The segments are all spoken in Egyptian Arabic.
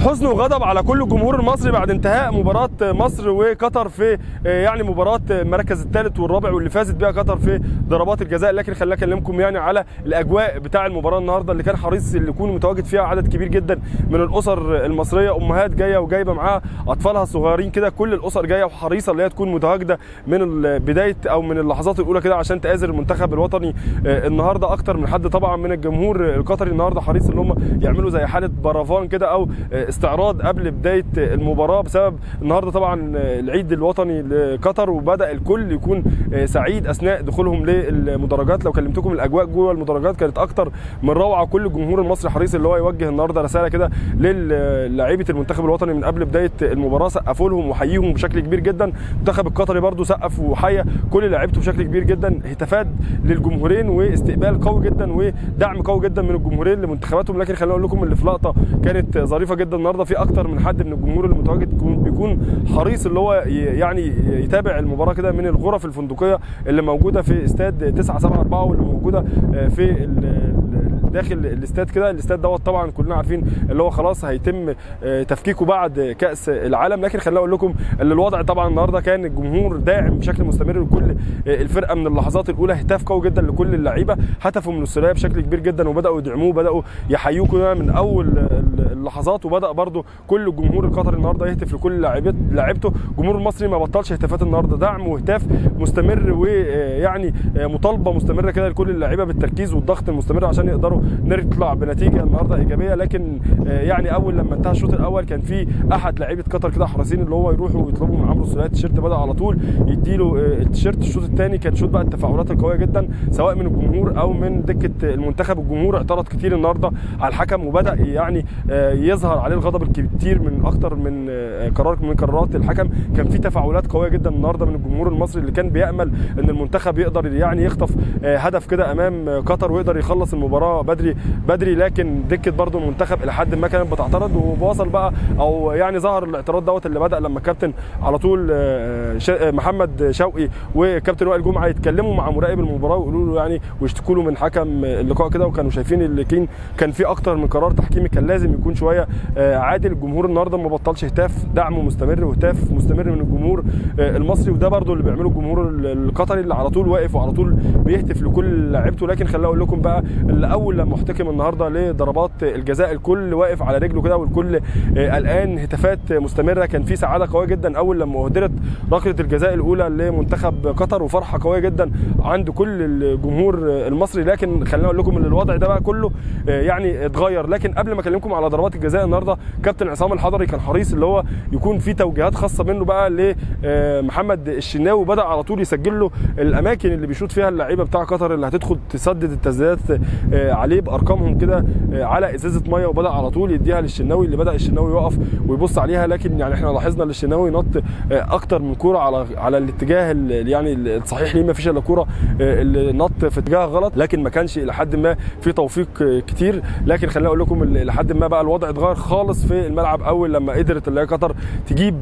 حزن وغضب على كل الجمهور المصري بعد انتهاء مباراه مصر وقطر في يعني مباراه المركز الثالث والرابع واللي فازت بها قطر في ضربات الجزاء لكن خليني اكلمكم يعني على الاجواء بتاع المباراه النهارده اللي كان حريص اللي يكون متواجد فيها عدد كبير جدا من الاسر المصريه امهات جايه وجايبه معاها اطفالها الصغيرين كده كل الاسر جايه وحريصه اللي هي تكون متواجده من بدايه او من اللحظات الاولى كده عشان تآزر المنتخب الوطني النهارده اكتر من حد طبعا من الجمهور القطري النهارده حريص ان هم يعملوا زي حاله برافان كده او استعراض قبل بدايه المباراه بسبب النهارده طبعا العيد الوطني لقطر وبدا الكل يكون سعيد اثناء دخولهم للمدرجات لو كلمتكم الاجواء جوه المدرجات كانت اكتر من روعه كل الجمهور المصري حريص اللي هو يوجه النهارده رساله كده للاعيبه المنتخب الوطني من قبل بدايه المباراه سقفوا لهم وحييهم بشكل كبير جدا المنتخب القطري برده سقف وحيا كل لعيبته بشكل كبير جدا هتافات للجمهورين واستقبال قوي جدا ودعم قوي جدا من الجمهورين لمنتخباتهم لكن خليني اقول لكم اللي في لقطه كانت ظريفه جدا النهارده في اكتر من حد من الجمهور المتواجد بيكون حريص اللي هو يعني يتابع المباراه كده من الغرف الفندقيه اللي موجوده في استاد 974 واللي موجوده في داخل الاستاد كده الاستاد دوت طبعا كلنا عارفين اللي هو خلاص هيتم تفكيكه بعد كاس العالم لكن خليني اقول لكم ان الوضع طبعا النهارده كان الجمهور داعم بشكل مستمر لكل الفرقه من اللحظات الاولى هتاف قوي جدا لكل اللعيبه هتفوا من السوليه بشكل كبير جدا وبداوا يدعموه بداوا يحيوه كده من اول اللحظات وبدا برده كل الجمهور القطري النهارده يهتف لكل لاعيبته الجمهور المصري ما بطلش هتافات النهارده دعم وهتاف مستمر ويعني مطالبه مستمره كده لكل اللعيبه بالتركيز والضغط المستمر عشان يقدروا نطلع بنتيجه النهارده ايجابيه لكن يعني اول لما انتهى الشوط الاول كان في احد لعيبه قطر كده حريصين اللي هو يروحوا ويطلبوا من عمرو السوليه التيشيرت بدا على طول يديله التيشيرت الشوط الثاني كان شوط بقى التفاعلات القويه جدا سواء من الجمهور او من دكه المنتخب الجمهور اعترض كتير النهارده على الحكم وبدا يعني يظهر عليه الغضب الكتير من اكتر من قرار من قرارات الحكم كان في تفاعلات قويه جدا النهارده من الجمهور المصري اللي كان بيامل ان المنتخب يقدر يعني يخطف هدف كده امام قطر ويقدر يخلص المباراه بدري بدري لكن دكه برضه المنتخب الى حد ما كانت بتعترض وواصل بقى او يعني ظهر الاعتراض دوت اللي بدا لما الكابتن على طول محمد شوقي وكابتن وائل جمعه يتكلموا مع مراقب المباراه ويقولوا له يعني ويشتكوا له من حكم اللقاء كده وكانوا شايفين اللي كان كان في اكتر من قرار تحكيمي كان لازم يكون شويه عادل الجمهور النهارده ما بطلش هتاف دعمه مستمر وهتاف مستمر من الجمهور المصري وده برده اللي بيعمله الجمهور القطري اللي على طول واقف وعلى طول بيهتف لكل لعيبته لكن خليني اقول لكم بقى اللي اول لما احتكم النهارده لضربات الجزاء الكل واقف على رجله كده والكل قلقان هتافات مستمره كان في سعاده قويه جدا اول لما اهدرت ركله الجزاء الاولى لمنتخب قطر وفرحه قويه جدا عند كل الجمهور المصري لكن خليني اقول لكم ان الوضع ده بقى كله يعني اتغير لكن قبل ما اكلمكم على ضربات الجزاء النهارده كابتن عصام الحضري كان حريص اللي هو يكون في توجيهات خاصه منه بقى لمحمد الشناوي وبدا على طول يسجل له الاماكن اللي بيشوط فيها اللعيبه بتاع قطر اللي هتدخل تسدد التسديدات عليه بارقامهم كده على ازازه ميه وبدا على طول يديها للشناوي اللي بدا الشناوي يقف ويبص عليها لكن يعني احنا لاحظنا ان الشناوي نط اكتر من كوره على على الاتجاه يعني الصحيح ليه ما فيش الا كوره اللي نط في اتجاه غلط لكن ما كانش الى حد ما في توفيق كتير لكن خليني اقول لكم لحد ما بقى الوضع اتغير خالص في الملعب اول لما قدرت اللي هي قطر تجيب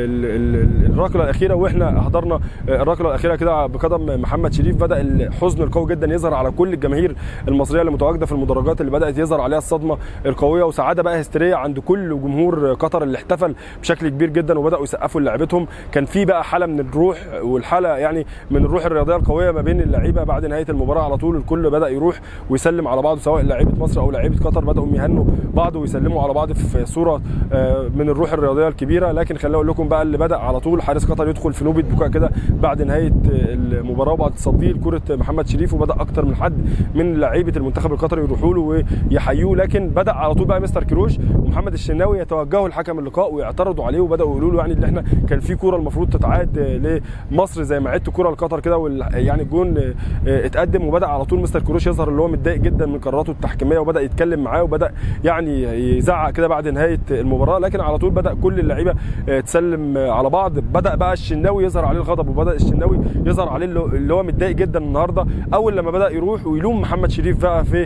الركله الاخيره واحنا حضرنا الركله الاخيره كده بقدم محمد شريف بدا الحزن القوي جدا يظهر على كل الجماهير المصريه اللي متواجده في المدرجات اللي بدات يظهر عليها الصدمه القويه وسعاده بقى هستيريه عند كل جمهور قطر اللي احتفل بشكل كبير جدا وبداوا يسقفوا لعيبتهم كان في بقى حاله من الروح والحاله يعني من الروح الرياضيه القويه ما بين اللعيبه بعد نهايه المباراه على طول الكل بدا يروح ويسلم على بعضه سواء لعيبه مصر او لعيبه قطر بداوا يهنوا بعض ويسلموا على بعض في صوره من الروح الرياضيه الكبيره لكن خليني اقول لكم بقى اللي بدا على طول حارس قطر يدخل في نوبه بكاء كده بعد نهايه المباراه وبعد تصديه لكره محمد شريف وبدا اكتر من حد من لعيبه المنتخب القطري يروحوا له ويحيوه لكن بدا على طول بقى مستر كروش ومحمد الشناوي يتوجهوا لحكم اللقاء ويعترضوا عليه وبداوا يقولوا له يعني ان احنا كان في كوره المفروض تتعاد لمصر زي ما عدت كوره لقطر كده يعني الجون اتقدم وبدا على طول مستر كروش يظهر اللي هو متضايق جدا من قراراته التحكيميه وبدا يتكلم معاه وبدا يعني يزعق كده بعد نهايه المباراه لكن على طول بدا كل اللعيبه تسلم على بعض بدا بقى الشناوي يظهر عليه الغضب وبدا الشناوي يظهر عليه اللي هو متضايق جدا النهارده اول لما بدا يروح ويلوم محمد شريف بقى في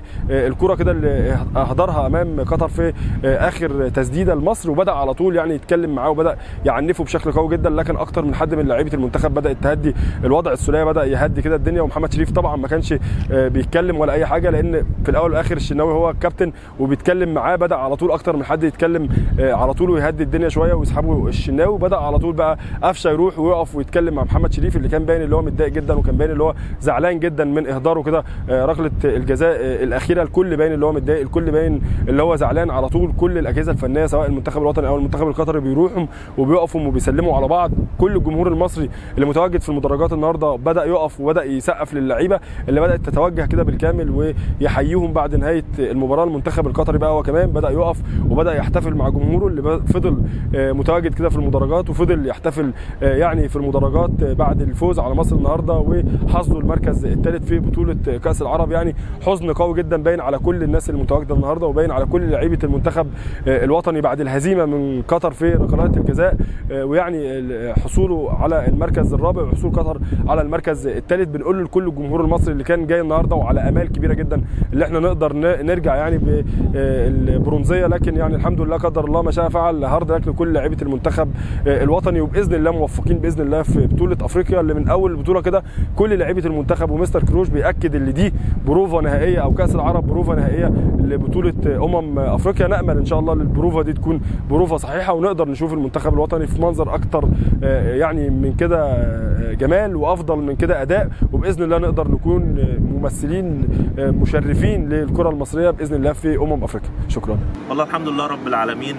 الكره كده اللي اهدرها امام قطر في اخر تسديده لمصر وبدا على طول يعني يتكلم معاه وبدا يعنفه بشكل قوي جدا لكن اكتر من حد من لعيبه المنتخب بدات تهدي الوضع السوليه بدا يهدي كده الدنيا ومحمد شريف طبعا ما كانش بيتكلم ولا اي حاجه لان في الاول والاخر الشناوي هو الكابتن وبيتكلم معاه بدا على طول اكتر من حد يتكلم على طول ويهدي الدنيا شويه ويسحبه الشناوي وبدا على طول بقى قفشه يروح ويقف ويتكلم مع محمد شريف اللي كان باين اللي هو متضايق جدا وكان باين اللي هو زعلان جدا من اهداره كده ركله الجزاء الاخيره الكل باين اللي هو متضايق الكل باين اللي هو زعلان على طول كل الاجهزه الفنيه سواء المنتخب الوطني او المنتخب القطري بيروحوا وبيقفوا وبيسلموا على بعض كل الجمهور المصري اللي متواجد في المدرجات النهارده بدا يقف وبدا يسقف للعيبه اللي بدات تتوجه كده بالكامل ويحييهم بعد نهايه المباراه المنتخب القطري بقى هو كمان بدا يقف وبدا يحتفل مع جمهوره اللي فضل متواجد كده في المدرجات وفضل يحتفل يعني في المدرجات بعد الفوز على مصر النهارده وحصدوا المركز الثالث في بطوله كاس العرب يعني حزن قوي جدا باين على كل الناس المتواجده النهارده وباين على كل لعيبه المنتخب الوطني بعد الهزيمه من قطر في ركلات الجزاء ويعني حصوله على المركز الرابع وحصول قطر على المركز الثالث بنقول لكل الجمهور المصري اللي كان جاي النهارده وعلى امال كبيره جدا اللي احنا نقدر نرجع يعني بالبرونزيه لكن يعني الحمد لله قدر الله ما شاء فعل هارد لك لكل لعيبه المنتخب الوطني وباذن الله موفقين باذن الله في بطوله افريقيا اللي من اول البطوله كده كل لعيبه المنتخب ومستر كروش بياكد اللي دي بروفا نهائيه او كاس العرب بروفا نهائيه لبطوله امم افريقيا نامل ان شاء الله البروفا دي تكون بروفا صحيحه ونقدر نشوف المنتخب الوطني في منظر اكتر يعني من كده جمال وافضل من كده اداء وباذن الله نقدر نكون ممثلين مشرفين للكره المصريه باذن الله في امم افريقيا شكرا والله الحمد لله رب العالمين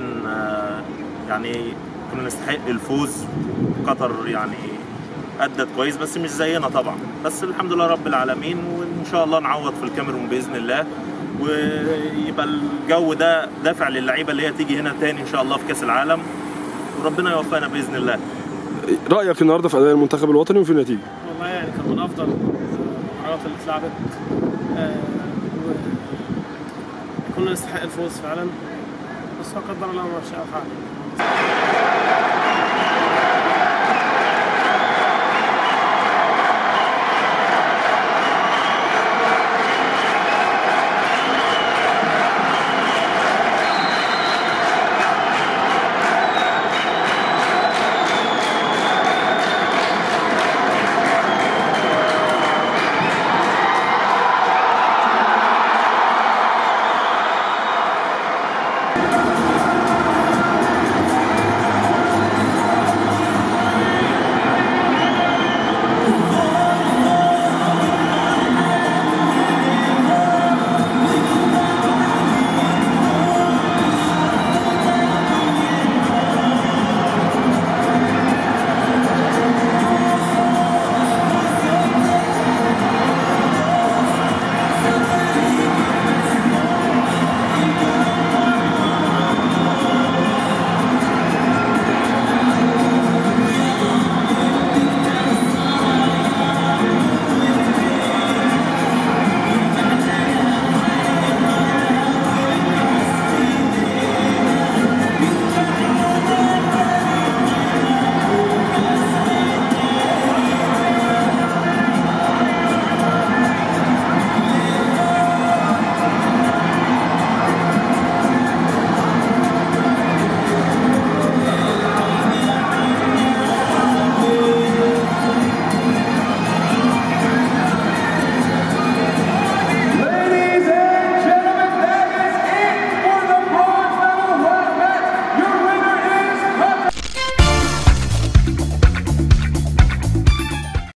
يعني كنا نستحق الفوز قطر يعني ادت كويس بس مش زينا طبعا بس الحمد لله رب العالمين وان شاء الله نعوض في الكاميرون باذن الله ويبقى الجو ده دافع للعيبه اللي هي تيجي هنا تاني ان شاء الله في كاس العالم وربنا يوفقنا باذن الله رايك النهارده في اداء المنتخب الوطني وفي النتيجه والله يعني كان من افضل المباريات اللي اتلعبت آه كنا نستحق الفوز فعلا بس قدر الله ما شاء فعل